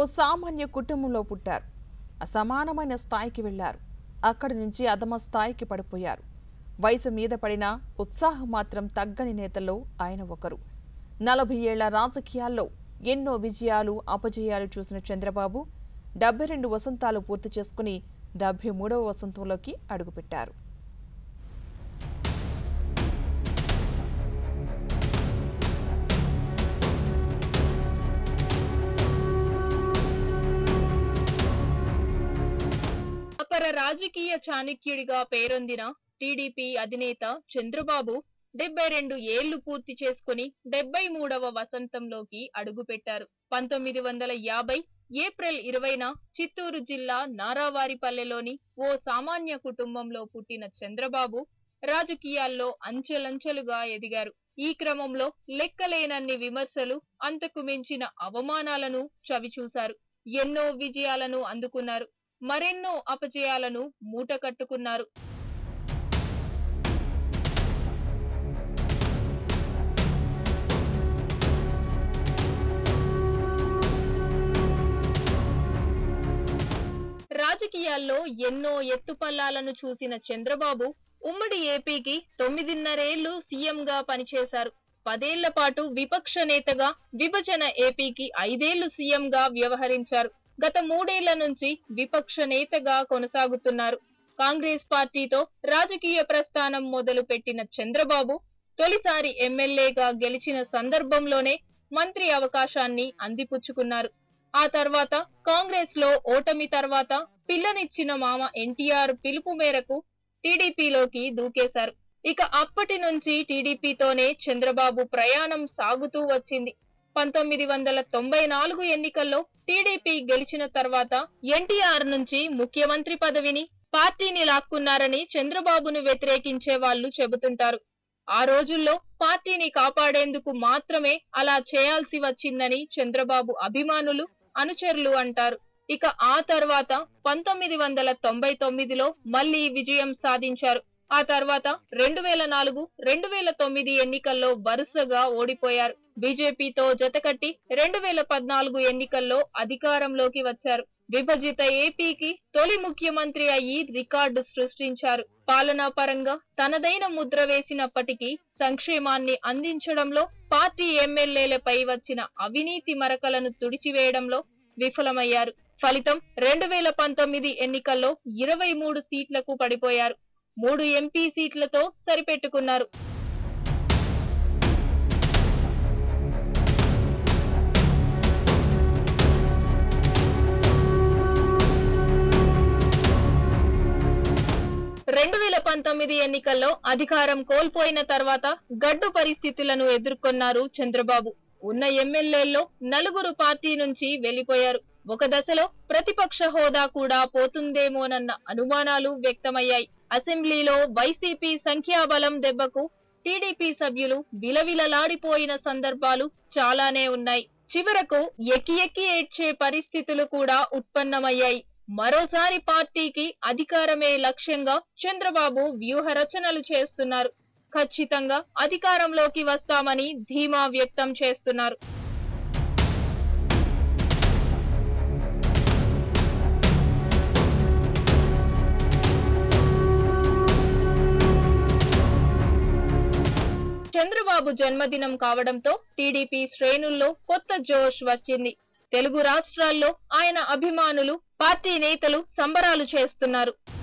సామాన్య కుటుంబంలో పుట్టారు అసమానమైన స్థాయికి వెళ్లారు అక్కడి నుంచి అధమ స్థాయికి పడిపోయారు వయసు మీద పడిన ఉత్సాహం మాత్రం తగ్గని నేతల్లో ఆయన ఒకరు నలభై ఏళ్ల రాజకీయాల్లో ఎన్నో విజయాలు అపజయాలు చూసిన చంద్రబాబు డెబ్బై రెండు వసంతాలు పూర్తి చేసుకుని డెబ్బై మూడవ వసంతంలోకి అడుగుపెట్టారు అపర రాజకీయ చాణక్యుడిగా పేరొందిన టీడీపీ అధినేత చంద్రబాబు డెబ్బై రెండు ఏళ్లు పూర్తి చేసుకుని డెబ్బై మూడవ వసంతంలోకి అడుగుపెట్టారు పంతొమ్మిది వందల యాభై ఏప్రిల్ ఇరవైన చిత్తూరు జిల్లా నారావారిపల్లెలోని ఓ సామాన్య కుటుంబంలో పుట్టిన చంద్రబాబు రాజకీయాల్లో అంచెలంచెలుగా ఎదిగారు ఈ క్రమంలో లెక్కలేనన్ని విమర్శలు అంతకు మించిన అవమానాలను చవిచూశారు ఎన్నో విజయాలను అందుకున్నారు మరెన్నో అపజయాలను మూట కట్టుకున్నారు రాజకీయాల్లో ఎన్నో ఎత్తుపల్లాలను చూసిన చంద్రబాబు ఉమ్మడి ఏపీకి తొమ్మిదిన్నరేళ్లు సీఎంగా పనిచేశారు పదేళ్ల పాటు విపక్ష నేతగా విభజన ఏపీకి ఐదేళ్లు సీఎంగా వ్యవహరించారు గత మూడేళ్ల నుంచి విపక్ష నేతగా కొనసాగుతున్నారు కాంగ్రెస్ పార్టీతో రాజకీయ ప్రస్థానం మొదలు పెట్టిన చంద్రబాబు తొలిసారి ఎమ్మెల్యేగా గెలిచిన సందర్భంలోనే మంత్రి అవకాశాన్ని అందిపుచ్చుకున్నారు ఆ తర్వాత కాంగ్రెస్ లో ఓటమి తర్వాత పిల్లనిచ్చిన మామ ఎన్టీఆర్ పిలుపు మేరకు టీడీపీలోకి దూకేశారు ఇక అప్పటి నుంచి టీడీపీతోనే చంద్రబాబు ప్రయాణం సాగుతూ వచ్చింది పంతొమ్మిది వందల తొంభై నాలుగు ఎన్నికల్లో టీడీపీ గెలిచిన తర్వాత ఎన్టీఆర్ నుంచి ముఖ్యమంత్రి పదవిని పార్టీని లాక్కున్నారని చంద్రబాబును వ్యతిరేకించే వాళ్ళు చెబుతుంటారు ఆ రోజుల్లో పార్టీని కాపాడేందుకు మాత్రమే అలా చేయాల్సి వచ్చిందని చంద్రబాబు అభిమానులు అనుచరులు అంటారు ఇక ఆ తర్వాత పంతొమ్మిది వందల తొంభై తొమ్మిదిలో మళ్లీ విజయం సాధించారు ఆ తర్వాత రెండు వేల నాలుగు రెండు వేల తొమ్మిది ఎన్నికల్లో వరుసగా ఓడిపోయారు బీజేపీతో జతకట్టి రెండు వేల పద్నాలుగు ఎన్నికల్లో అధికారంలోకి వచ్చారు విభజిత ఏపీకి తొలి ముఖ్యమంత్రి అయ్యి రికార్డు సృష్టించారు పాలనా పరంగా తనదైన ముద్ర వేసినప్పటికీ సంక్షేమాన్ని అందించడంలో పార్టీ ఎమ్మెల్యేలపై వచ్చిన అవినీతి మరకలను తుడిచివేయడంలో విఫలమయ్యారు ఫలితం రెండు వేల పంతొమ్మిది ఎన్నికల్లో ఇరవై మూడు సీట్లకు పడిపోయారు మూడు ఎంపీ సీట్లతో సరిపెట్టుకున్నారు రెండు వేల పంతొమ్మిది ఎన్నికల్లో అధికారం కోల్పోయిన తర్వాత గడ్డు పరిస్థితులను ఎదుర్కొన్నారు చంద్రబాబు ఉన్న ఎమ్మెల్యేల్లో నలుగురు పార్టీ నుంచి వెళ్లిపోయారు ఒక దశలో ప్రతిపక్ష హోదా కూడా పోతుందేమోనన్న అనుమానాలు వ్యక్తమయ్యాయి అసెంబ్లీలో వైసీపీ సంఖ్యాబలం దెబ్బకు టీడీపీ సభ్యులు విలవిలలాడిపోయిన సందర్భాలు చాలానే ఉన్నాయి చివరకు ఎక్కి ఎక్కి ఏడ్చే పరిస్థితులు కూడా ఉత్పన్నమయ్యాయి మరోసారి పార్టీకి అధికారమే లక్ష్యంగా చంద్రబాబు వ్యూహ రచనలు చేస్తున్నారు ఖచ్చితంగా అధికారంలోకి వస్తామని ధీమా వ్యక్తం చేస్తున్నారు చంద్రబాబు జన్మదినం కావడంతో టీడీపీ శ్రేణుల్లో కొత్త జోష్ వచ్చింది తెలుగు రాష్ట్రాల్లో ఆయన అభిమానులు పార్టీ నేతలు సంబరాలు చేస్తున్నారు